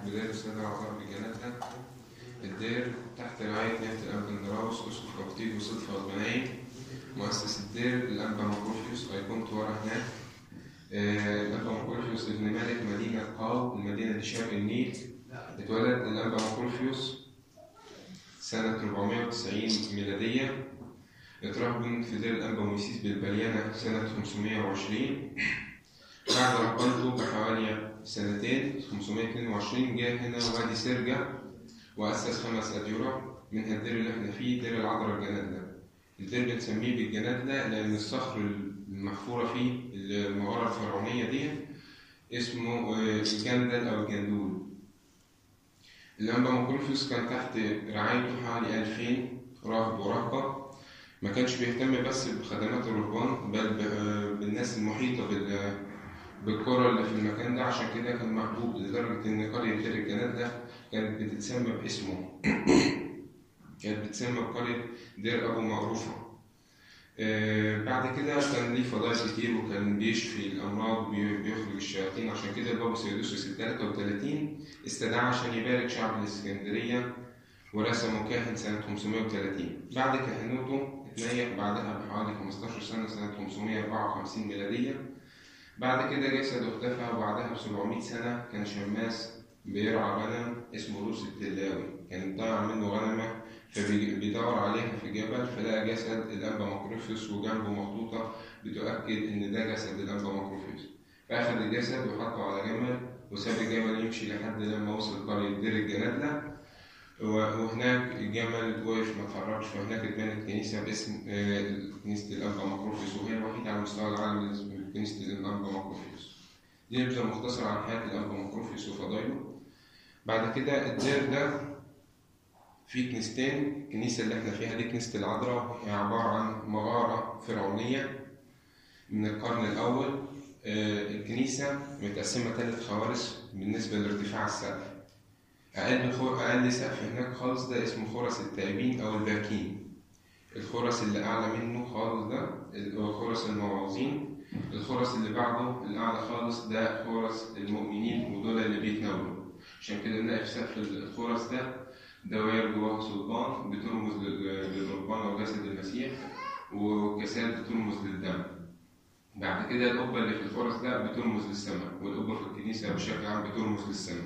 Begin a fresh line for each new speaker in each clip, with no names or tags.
بداية السنة العقار بجناتها الدير تحت رعاية نيافة الأنبا النراوس أسقف قبطيج وصدفة والبنايم مؤسس الدير الأنبا مقروفيوس أيقونته ورا هناك آه، الأنبا مقروفيوس ابن ملك مدينة قاو المدينة دي شرق النيل اتولد الأنبا مقروفيوس سنة 490 ميلادية اترهبن في دير الأنبا مويسيس بالبليانة سنة 520 بعد رهبنته بحوالي سنتين 522 جه هنا وادي سرجة وأسس خمس أديرة منها الدير اللي احنا فيه دير العذراء الجنادلة الدير بنسميه بالجنادلة لأن الصخر المحفورة فيه المغارة الفرعونية دي اسمه آه، الجندل أو الجندول الأنبا مقروفيوس كان تحت رعايته حوالي 2000 راهب وراهبة ما كانش بيهتم بس بخدمات الرهبان بل ب- بالناس المحيطة بال بالقرى اللي في المكان ده عشان كده كان محبوب لدرجة إن قرية دير الجناد ده كانت بتتسمى باسمه كانت بتتسمى بقرية دير أبو معروفة آه، بعد كده كان ليه فضائل كتير وكان بيشفي الأمراض وبيخرج الشياطين عشان كده البابا سيدوسوس ال 33 استدعى عشان يبارك شعب الإسكندرية ورسمه كاهن سنة 530 بعد كهنوته اتنيح بعدها بحوالي 15 سنة سنة 554 ميلادية بعد كده جسده اختفى وبعدها ب 700 سنة كان شماس بيرعى غنم اسمه روس التلاوي كان ضايع منه غنمة فبيدور عليها في جبل فلقى جسد الأنبا مقروفيوس وجنبه مخطوطة بتؤكد إن ده جسد الأنبا مقروفيوس فأخذ الجسد وحطه على جمل وساب الجمل يمشي لحد لما وصل قرية دير الجنادلة وهناك الجمل وقف ما اتحركش فهناك اتبنت كنيسة باسم آه، كنيسة الأنبا مقروفيوس وهي الوحيدة على مستوى العالم اللي اسمها كنيسة الأنبا مقروفيوس دي نبذة مختصرة عن حياة الأنبا مقروفيوس وفضائله بعد كده الدير ده فيه كنيستين الكنيسة اللي احنا فيها دي كنيسة العذراء هي عبارة عن مغارة فرعونية من القرن الأول آه، الكنيسة متقسمة ثلاث خوارس بالنسبة لارتفاع السقف أقل خو... أقل سقف هناك خالص ده اسمه خرس التائبين أو الباكين الخرس اللي أعلى منه خالص ده هو خرس المواعظين الخرس اللي بعده الأعلى خالص ده خرس المؤمنين ودول اللي بيتناولوا عشان كده نلاقي في سقف الخرس ده دوائر جواها صلبان بترمز لل- للربان أو جسد المسيح وكاسات بترمز للدم بعد كده القبة اللي في الخرس ده بترمز للسماء والقبة في الكنيسة بشكل عام بترمز للسماء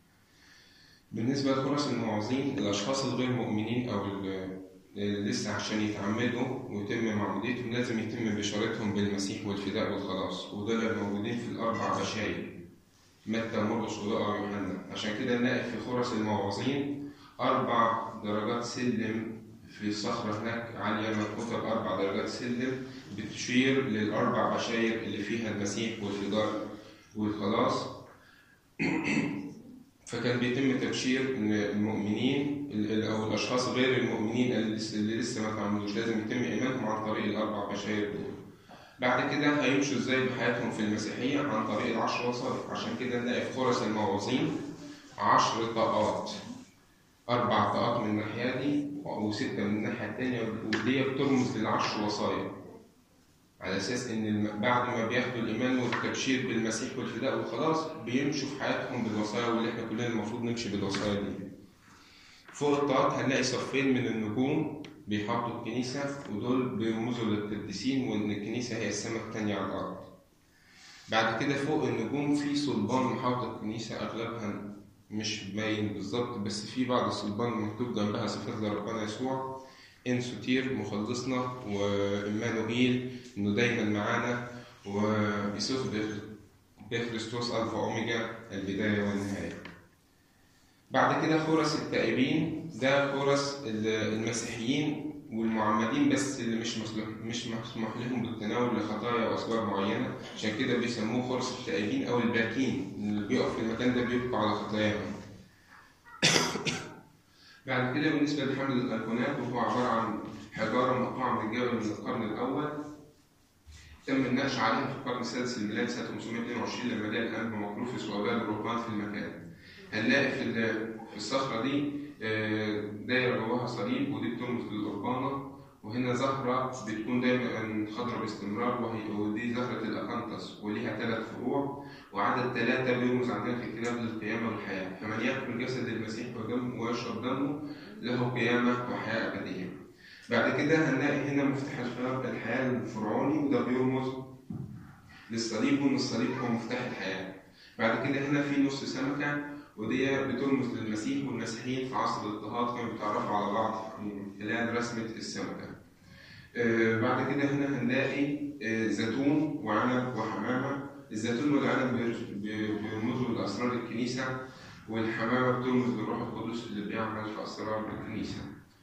بالنسبة لخرس المعوزين الأشخاص الغير مؤمنين أو ال- اللي لسه عشان يتعمدوا ويتم معموديتهم لازم يتم بشارتهم بالمسيح والفداء والخلاص ودول موجودين في الأربع بشاير متى ومرقس ولوقا ويوحنا عشان كده نلاقي في خرس المعوزين أربع درجات سلم في الصخرة هناك عالية منحوتة بأربع درجات سلم بتشير للأربع بشاير اللي فيها المسيح والفداء والخلاص فكان بيتم تبشير ان المؤمنين ال- او الاشخاص غير المؤمنين اللي لسه- اللي لسه ما تعملوش لازم يتم ايمانهم عن طريق الاربع بشاير دول بعد كده هيمشوا ازاي بحياتهم في المسيحيه عن طريق العشر وصايا عشان كده نلاقي في خرس الموازين عشر طاقات اربع طاقات من الناحيه دي وسته من الناحيه التانيه ودي بترمز للعشر وصايا على اساس ان الم- بعد ما بياخدوا الايمان والتبشير بالمسيح والفداء والخلاص بيمشوا في حياتهم بالوصايا واللي احنا كلنا المفروض نمشي بالوصايا دي. فوق الطاقات هنلاقي صفين من النجوم بيحطوا الكنيسه ودول بيرمزوا للقديسين وان الكنيسه هي السماء التانيه على الارض. بعد كده فوق النجوم في صلبان محاط الكنيسه اغلبها مش باين بالظبط بس في بعض الصلبان مكتوب جنبها صفات لربنا يسوع ان سوتير مخلصنا وإيمانوئيل انه دايما معانا ويسوع بخريستوس الفا اوميجا البدايه والنهايه بعد كده خرس التائبين ده خرس ال- المسيحيين والمعمدين بس اللي مش مسلوح مش مسموح لهم بالتناول لخطايا واسباب معينه عشان كده بيسموه خرس التائبين او الباكين اللي بيقف في المكان ده بيبقى على خطاياهم بعد كده بالنسبه لحمل الايقونات وهو عباره عن حجاره مقطوعه من الجبل من القرن الاول تم النقش عليها في القرن السادس الميلادي سنة 522 لما جاء الأنبا مقروفيوس وأولاد الرهبان في المكان. هنلاقي في ال- في الصخرة دي آه، دايرة جواها صليب ودي بترمز للقربانة وهنا زهرة بتكون دايما خضراء باستمرار وهي ودي زهرة الأقنطس وليها ثلاث فروع وعدد ثلاثة بيرمز عندنا في الكتاب للقيامة والحياة فمن يأكل جسد المسيح ودمه ويشرب دمه له قيامة وحياة أبدية بعد كده هنلاقي هنا مفتاح الخيار الحياة الفرعوني وده بيرمز للصليب وإن الصليب هو مفتاح الحياة بعد كده هنا في نص سمكة ودي بترمز للمسيح والمسيحيين في عصر الاضطهاد كانوا بيتعرفوا على بعض من خلال رسمة السمكة. آه، بعد كده هنا هنلاقي آه، زيتون وعنب وحمامة الزيتون والعنب بير- بي- بيرمزوا لأسرار الكنيسة والحمامة بترمز للروح القدس اللي بيعمل في أسرار الكنيسة.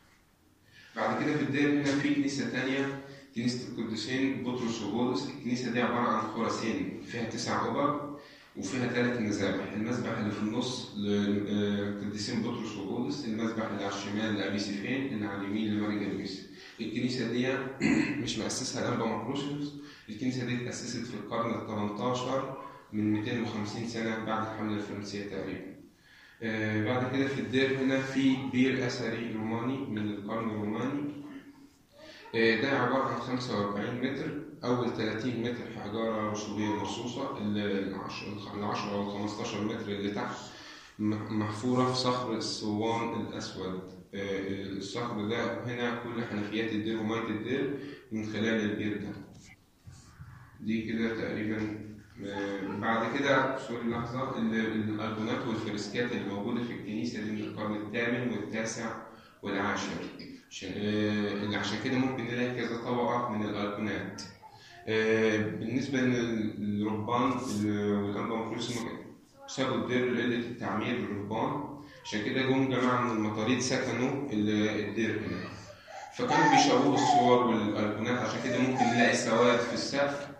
بعد كده في الدير هنا في كنيسة تانية كنيسة القديسين بطرس وبولس الكنيسة دي عبارة عن خراسين فيها تسع أوبر وفيها ثلاث مذابح المذبح اللي في النص للقديسين بطرس وبولس المذبح اللي على الشمال لأبي سيفين اللي على اليمين لماري جرجس الكنيسة دي مش مؤسسها الأنبا مقروشيوس الكنيسة دي اتأسست في القرن ال 18 من 250 سنة بعد الحملة الفرنسية تقريبا آه، بعد كده في الدير هنا في بير أثري روماني من القرن الروماني آه، ده عبارة عن 45 متر أول 30 متر في حجارة رسوبية مرصوصة ال 10 أو 15 متر اللي تحت م- محفورة في صخر الصوان الأسود آه، الصخر ده هنا كل حنفيات الدير ومية الدير من خلال البير ده دي كده تقريبا آه، بعد كده سوري لحظة ال- الأيقونات والفريسكات اللي موجودة في الكنيسة دي من القرن الثامن والتاسع والعاشر عشان آه، اللي عشان كده ممكن نلاقي كذا طبقة من الأيقونات آه، بالنسبة للرهبان ال- والأنبا مفروس هم سابوا الدير لقلة التعمير بالرهبان عشان كده جم جماعة من المطاريد سكنوا ال- الدير هنا فكانوا بيشوهوا الصور والأيقونات عشان كده ممكن نلاقي سواد في السقف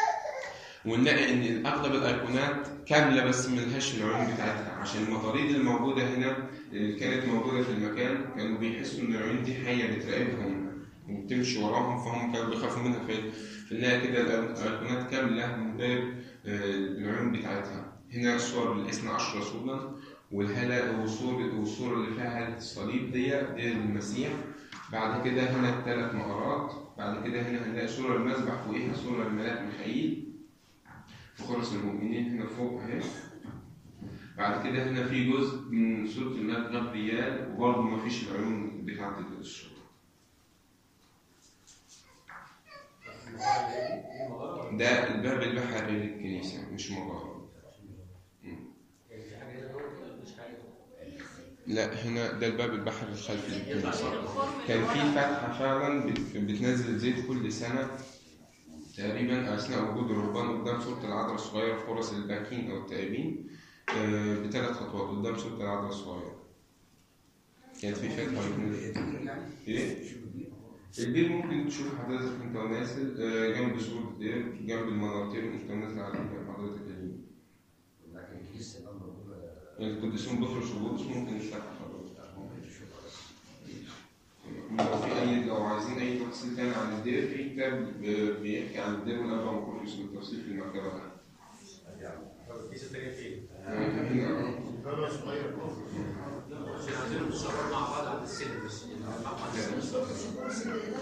ونلاقي ان اغلب الايقونات كامله بس ملهاش العيون بتاعتها عشان المطاريد الموجوده هنا اللي كانت موجوده في المكان كانوا بيحسوا ان العيون دي حيه بتراقبهم وبتمشي وراهم فهم كانوا بيخافوا منها في في النهايه كده الايقونات كامله من غير آه، العيون بتاعتها هنا الصور بالاثنى عشر رسولا والهلا والصور والصورة اللي فيها هالة الصليب دي دي المسيح بعد كده هنا الثلاث مقارات بعد كده هنا هنلاقي صورة المذبح فوقيها صورة الملاك ميخائيل في خرس المؤمنين هنا فوق اهي بعد كده هنا في جزء من سورة الملاك غبريال وبرضه مفيش العيون بتاعت الصورة ده الباب البحري للكنيسة مش مغارة لا هنا ده الباب البحري الخلفي للكنيسة كان في فتحة فعلا بت- بتنزل زيت كل سنة تقريبا أثناء وجود الرهبان قدام سورة العذراء الصغيرة في فرص الباكين أو التائبين آه، بثلاث خطوات قدام سورة العذراء الصغيرة كانت في فتحة بتنزل إيه؟ البير ممكن تشوف حضرتك أنت ونازل آه، جنب سور الدير جنب المناطير أنت نازل على حضرتك اليمين
لكن الكنيسه الان موجوده
القديسون بطرس وبولس ممكن يفتحوا حضرتك لو في اي لو عايزين اي تفاصيل تاني عن الدير في كتاب ب- بيحكي عن الدير والابا مقرش بالتفصيل في المكتبه
الكيسه الثانيه فين؟
هنا
بابا صغير
عشان عايزين نتصور مع بعض عند السن بس
السن ده